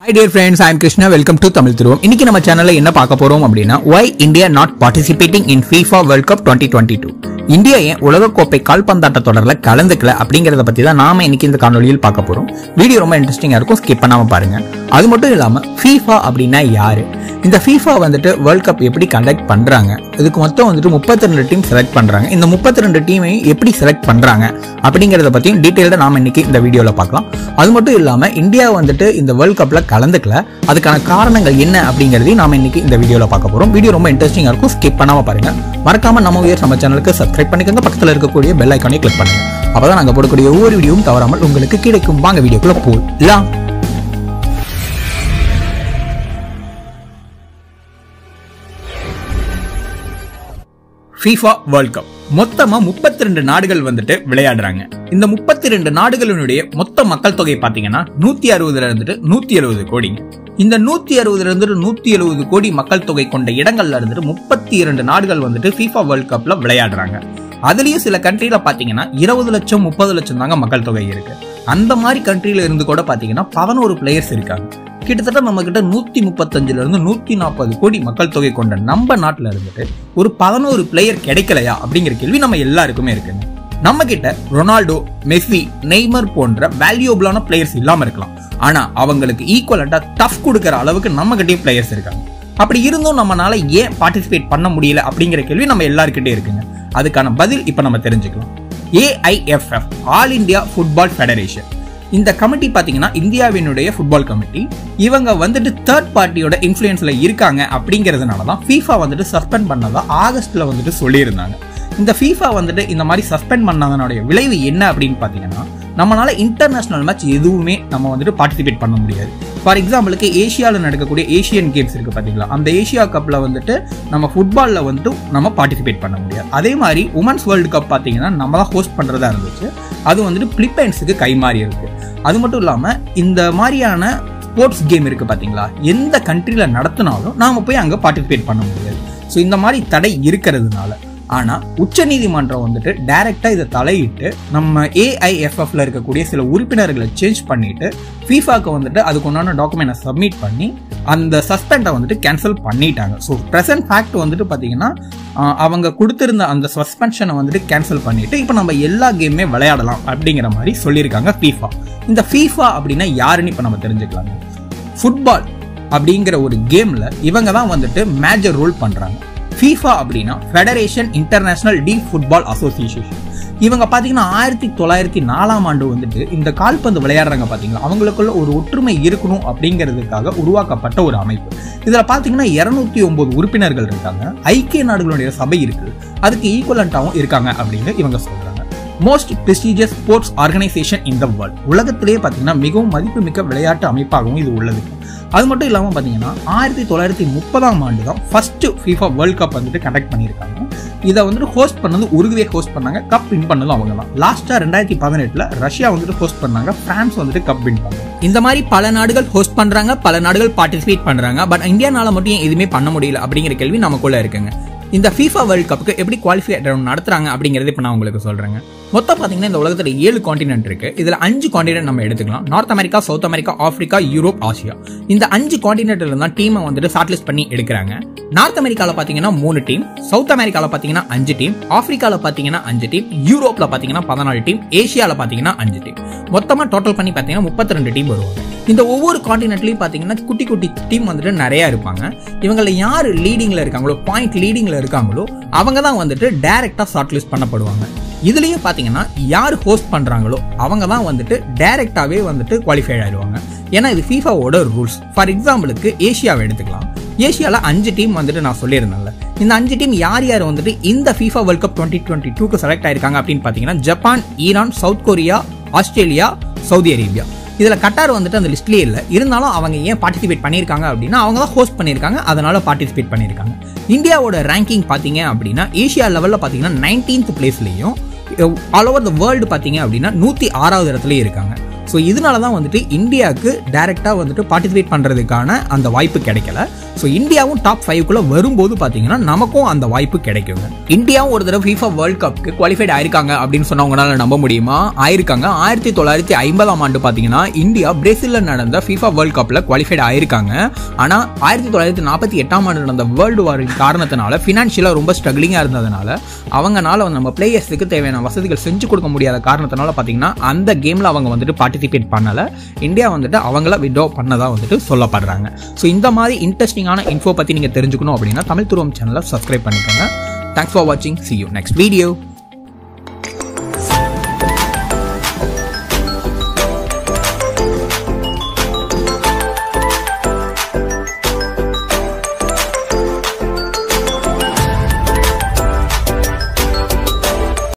high dear friends I'm Krishna welcome to Tamil திருவம் இன்னைக்கு நம்ம சேனல்ல என்ன பார்க்க போறோம் அப்படின்னா why India not participating in FIFA world cup twenty twenty two India ஏன் உலகக்கோப்பை கால்பந்தாட்ட தொடரில் கலந்துக்கல அப்படிங்கறத பத்தி தான் நாம இன்னைக்கு இந்த காணொலியில் பார்க்க போறோம் வீடியோ ரொம்ப இன்ட்ரெஸ்டிங்கா இருக்கும் ஸ்கிப் பண்ணாம பாருங்க அது மட்டும் இல்லாம FIFA அப்படின்னா யாரு இந்த FIFA வந்துட்டு வேர்ல்ட் கப் எப்படி கண்டக்ட் பண்றாங்க இதுக்கு மொத்தம் வந்துட்டு முப்பத்தி ரெண்டு டீம் செலக்ட் பண்றாங்க இந்த முப்பத்தி ரெண்டு டீமையும் எப்படி செலக்ட் பண்றாங்க அப்படிங்கறத பத்தியும் டீட்டெயில்டா நாம இன்னைக்கு இந்த வீடியோல பார்க்கலாம் அது மட்டும் இல்லாம இந்தியா வந்துட்டு இந்த வேர்ல்ட் கப்ல கலந்துக்கல அதுக்கான காரணங்கள் என்ன அப்படிங்கறதையும் நாம இன்னைக்கு இந்த வீடியோல பார்க்க போறோம் வீடியோ ரொம்ப இன்ட்ரெஸ்டிங்கா இருக்கும் ஸ்கிப் பண்ணாம பாருங்க மறக்காம நம்ம உயர் நம்ம சேனலுக்கு சப்ஸ்கிரைப் பண்ணிக்கோங்க பக்கத்துல இருக்கக்கூடிய பெல் ஐக்கானே கிளிக் பண்ணுங்க அப்பதான் நாங்க போடக்கூடிய ஒவ்வொரு வீடியோவும் தவறாமல் உங்களுக்கு கிடைக்கும் வாங்க வீடியோக்குள்ள போலாம் FIFA வேர்ல்ட் கப் மொத்தமா முப்பத்தி ரெண்டு நாடுகள் வந்துட்டு விளையாடுறாங்க இந்த முப்பத்தி ரெண்டு நாடுகளினுடைய மொத்த மக்கள் தொகை பாத்தீங்கன்னா நூத்தி அறுபதுல இருந்துட்டு நூத்தி எழுபது கோடிங்க இந்த நூத்தி அறுபதுல இருந்துட்டு நூத்தி எழுபது கோடி மக்கள் தொகை கொண்ட இடங்கள்ல இருந்துட்டு முப்பத்தி இரண்டு நாடுகள் வந்துட்டு FIFA வேர்ல்ட் கப்ல விளையாடுறாங்க அதுலயும் சில கண்ட்ரில பாத்தீங்கன்னா இருபது லட்சம் முப்பது லட்சம் தாங்க மக்கள் தொகை இருக்கு அந்த மாதிரி கண்ட்ரில இருந்து கூட பாத்தீங்கன்னா பதினோரு பிளேயர்ஸ் இருக்காங்க கிட்டத்தட்ட நம்ம கிட்ட நூத்தி முப்பத்தஞ்சுல இருந்து நூத்தி நாற்பது கோடி மக்கள் தொகை கொண்ட நம்ம நாட்டுல இருந்துட்டு ஒரு பதினோரு பிளேயர் கிடைக்கலையா அப்படிங்கிற கேள்வி நம்ம எல்லாருக்குமே இருக்குங்க நம்ம கிட்ட ரொனால்டோ மெஸ்ஸி நெய்மர் போன்ற வேல்யூபிளான பிளேயர்ஸ் இல்லாம இருக்கலாம் ஆனா அவங்களுக்கு ஈக்குவலண்டா டஃப் கொடுக்கற அளவுக்கு நம்ம கிட்டயும் பிளேயர்ஸ் இருக்காங்க அப்படி இருந்தும் நம்மனால ஏன் பார்ட்டிசிபேட் பண்ண முடியல அப்படிங்கிற கேள்வி நம்ம எல்லாருக்கிட்டே இருக்குங்க அதுக்கான பதில் இப்ப நம்ம தெரிஞ்சுக்கலாம் AIFF all India football federation இந்த கமிட்டி பாத்தீங்கன்னா இந்தியாவினுடைய ஃபுட்பால் கமிட்டி இவங்க வந்துட்டு தேர்ட் பார்ட்டியோட இன்ஃப்ளூயன்ஸ்ல இருக்காங்க அப்படிங்கிறதுனால தான் FIFA வந்துட்டு சஸ்பெண்ட் பண்ணதா ஆகஸ்ட்ல வந்துட்டு சொல்லியிருந்தாங்க இந்த FIFA வந்துட்டு இந்த மாதிரி சஸ்பெண்ட் பண்ணதனுடைய விளைவு என்ன அப்படின்னு பாத்தீங்கன்னா நம்மளால இன்டர்நேஷனல் மேட்ச் எதுவுமே நம்ம வந்துட்டு பார்ட்டிசிபேட் பண்ண முடியாது ஃபார் எக்ஸாம்பிளுக்கு ஏஷியாவில் நடக்கக்கூடிய ஏஷியன் கேம்ஸ் இருக்கு பாத்தீங்களா அந்த ஏஷியா கப்ல வந்துட்டு நம்ம ஃபுட்பால்ல வந்துட்டு நம்ம பார்ட்டிசிபேட் பண்ண முடியாது அதே மாதிரி உமன்ஸ் வேர்ல்டு கப் பாத்தீங்கன்னா நம்ம தான் ஹோஸ்ட் பண்றதா இருந்துச்சு அது வந்துட்டு பிலிப்பைன்ஸுக்கு கை மாறி இருக்கு அது மட்டும் இல்லாம இந்த மாதிரியான ஸ்போர்ட்ஸ் கேம் இருக்கு பாத்தீங்களா எந்த கண்ட்ரில நடத்தினாலும் நாம போய் அங்க பார்ட்டிசிபேட் பண்ண முடியாது ஸோ இந்த மாதிரி தடை இருக்கிறதுனால ஆனா உச்சநீதிமன்றம் வந்துட்டு டைரக்டா இதை தலையிட்டு நம்ம ஏஐஎஃப்எஃப்ல இருக்கக்கூடிய சில உறுப்பினர்களை சேஞ்ச் பண்ணிட்டு ஃபீஃபாக்கு வந்துட்டு அதுக்கு உண்டான டாக்குமெண்ட்டை சப்மிட் பண்ணி அந்த சஸ்பெண்டை வந்துட்டு கேன்சல் பண்ணிட்டாங்க ஸோ ப்ரெசன்ட் ஃபேக்ட் வந்துட்டு பார்த்தீங்கன்னா ஆஹ், அவங்க கொடுத்திருந்த அந்த சஸ்பென்ஷனை வந்துட்டு கேன்சல் பண்ணிட்டு இப்போ நம்ம எல்லா கேமுமே விளையாடலாம் அப்படிங்கிற மாதிரி சொல்லியிருக்காங்க ஃபீஃபா இந்த ஃபீஃபா அப்படின்னா யாருன்னு இப்போ நம்ம தெரிஞ்சுக்கலாங்க ஃபுட்பால் அப்படிங்கிற ஒரு கேம்ல இவங்க தான் வந்துட்டு மேஜர் ரோல் பண்றாங்க FIFA அப்படின்னா federation international de football association இவங்க பாத்தீங்கன்னா ஆயிரத்தி தொள்ளாயிரத்தி நாலாம் ஆண்டு வந்துட்டு இந்த கால்பந்து விளையாடுறாங்க பாத்தீங்களா அவங்களுக்குள்ள ஒரு ஒற்றுமை இருக்கணும் அப்படிங்கிறதுக்காக உருவாக்கப்பட்ட ஒரு அமைப்பு இதுல பாத்தீங்கன்னா இருநூத்தி ஒன்பது உறுப்பினர்கள் இருக்காங்க ஐக்கிய நாடுகளுடைய சபை இருக்கு அதுக்கு ஈக்குவலண்டாவும் இருக்காங்க அப்படின்னு இவங்க சொல்றாங்க most prestigious sports organization in the world உலகத்திலேயே பார்த்தீங்கன்னா மிகவும் மதிப்புமிக்க விளையாட்டு அமைப்பாகவும் இது உள்ளது அது மட்டும் இல்லாமல் பார்த்தீங்கன்னா ஆயிரத்தி தொள்ளாயிரத்தி முப்பதாம் ஆண்டு தான் ஃபர்ஸ்ட் FIFA வேர்ல்ட் கப் வந்துட்டு கண்டக்ட் பண்ணியிருக்காங்க இதை வந்துட்டு ஹோஸ்ட் பண்ணது உருகுவே ஹோஸ்ட் பண்ணாங்க கப் வின் பண்ணதும் அவங்க தான் லாஸ்ட்டாக ரெண்டாயிரத்தி பதினெட்டில் ரஷ்யா வந்துட்டு ஹோஸ்ட் பண்ணாங்க பிரான்ஸ் வந்துட்டு கப் வின் பண்ணாங்க இந்த மாதிரி பல நாடுகள் ஹோஸ்ட் பண்றாங்க பல நாடுகள் பார்ட்டிசிபேட் பண்றாங்க பட் இந்தியானால மட்டும் ஏன் எதுவுமே பண்ண முடியல அப்படிங்கிற கேள்வி நமக்குள்ள இருக்குங்க இந்த FIFA வேர்ல்ட் கப்புக்கு எப்படி குவாலிஃபை நடத்துறாங்க அப்படிங்கறது இப்போ நான் உங்களுக்கு சொல்றேங்க மொத்தம் பாத்தீங்கன்னா இந்த உலகத்துல ஏழு காண்டினென்ட் இருக்கு இதுல அஞ்சு காண்டினென்ட் நம்ம எடுத்துக்கலாம் North America South America Africa Europe Asia இந்த அஞ்சு காண்டினென்ட்ல இருந்தா டீமை வந்துட்டு ஷார்ட்லிஸ்ட் பண்ணி எடுக்கிறாங்க நார்த் அமெரிக்கால பாத்தீங்கன்னா மூணு டீம் சவுத் அமெரிக்கால பாத்தீங்கன்னா அஞ்சு டீம் ஆப்பிரிக்கால பாத்தீங்கன்னா அஞ்சு டீம் யூரோப்ல பாத்தீங்கன்னா பதினாலு டீம் ஏசியால பாத்தீங்கன்னா அஞ்சு டீம் மொத்தமா டோட்டல் பண்ணி பாத்தீங்கன்னா முப்பத்தி ரெண்டு டீம் வருவாங்க இந்த ஒவ்வொரு காண்டினென்ட்லயும் பாத்தீங்கன்னா குட்டி குட்டி டீம் வந்துட்டு நிறைய இருப்பாங்க இவங்கள யாரு லீடிங்ல இருக்காங்களோ பாயிண்ட் லீடிங்ல இருக்காங்களோ அவங்க தான் வந்துட்டு டைரக்டா ஷார்ட் லிஸ்ட் பண்ணப்படுவாங்க இதுலயும் பாத்தீங்கன்னா யார் ஹோஸ்ட் பண்றாங்களோ அவங்க தான் வந்துட்டு டைரக்டாவே வந்துட்டு குவாலிஃபை ஆயிடுவாங்க ஏன்னா இது ஃபீஃபாவோட ரூல்ஸ் ஃபார் எக்ஸாம்பிளுக்கு ஏசியாவை எடுத்துக்கலாம் ஏசியால அஞ்சு டீம் வந்துட்டு நான் சொல்லியிருந்தேன்ல இந்த அஞ்சு டீம் யார் யார் வந்துட்டு இந்த FIFA world cup twenty twenty டூக்கு செலக்ட் ஆயிருக்காங்க அப்படின்னு பாத்தீங்கன்னா Japan Iran South Korea Australia Saudi Arabia இதுல கட்டார் வந்துட்டு அந்த லிஸ்ட்லயே இல்ல இருந்தாலும் அவங்க ஏன் பார்ட்டிசிபேட் பண்ணியிருக்காங்க அப்படின்னா அவங்க தான் ஹோஸ்ட் பண்ணியிருக்காங்க அதனால பார்ட்டிசிபேட் பண்ணியிருக்காங்க இந்தியாவோட ரேங்கிங் பாத்தீங்க அப்படின்னா ஏசியா லெவல்ல பாத்தீங்கன்னா நைன்டீன்த் பிளேஸ்லயும் ஆல் ஓவர் த வேர்ல்டு பாத்தீங்க அப்படின்னா நூத்தி ஆறாவது இடத்துலயும் இருக்காங்க ஸோ இதனால தான் வந்துட்டு இந்தியாவுக்கு டைரெக்டாக வந்துட்டு பார்ட்டிசிபேட் பண்ணுறதுக்கான அந்த வாய்ப்பு கிடைக்கல ஸோ இந்தியாவும் டாப் ஃபைவ்க்குள்ளே வரும்போது பார்த்தீங்கன்னா நமக்கும் அந்த வாய்ப்பு கிடைக்குங்க இந்தியாவும் ஒரு தடவை ஃபீஃபா வேர்ல்ட் கப்புக்கு குவாலிஃபைட் ஆயிருக்காங்க அப்படின்னு சொன்னா உங்களால நம்ப முடியுமா ஆயிருக்காங்க ஆயிரத்தி தொள்ளாயிரத்தி ஐம்பதாம் ஆண்டு பார்த்தீங்கன்னா இந்தியா பிரேசிலில் நடந்த ஃபீஃபா வேர்ல்ட் கப்பில் குவாலிஃபைட் ஆயிருக்காங்க ஆனால் ஆயிரத்தி தொள்ளாயிரத்தி நாற்பத்தி எட்டாம் ஆண்டு நடந்த வேர்ல்டு வாரின் காரணத்தினால ஃபினான்ஷியலாக ரொம்ப ஸ்ட்ரகிளிங்காக இருந்ததுனால அவங்கனால வந்து நம்ம பிளேயர்ஸுக்கு தேவையான வசதிகள் செஞ்சு கொடுக்க முடியாத காரணத்தினால பார்த்தீங்கன்னா அந்த கேமில் அவங்க வந்துட்டு பார்ட்டிசிபேட் பண்ணலை இந்தியா வந்துட்டு அவங்கள விட்ரோ பண்ணதா வந்துட்டு சொல்லப்படுறாங்க ஸோ இந்த மாதிரி இன்ட்ரெஸ்டிங்கான இன்ஃபோ பற்றி நீங்கள் தெரிஞ்சுக்கணும் அப்படின்னா தமிழ் துருவம் சேனலை சப்ஸ்கிரைப் பண்ணிக்கோங்க தேங்க்ஸ் ஃபார் வாட்சிங் சி யூ நெக்ஸ்ட் வீடியோ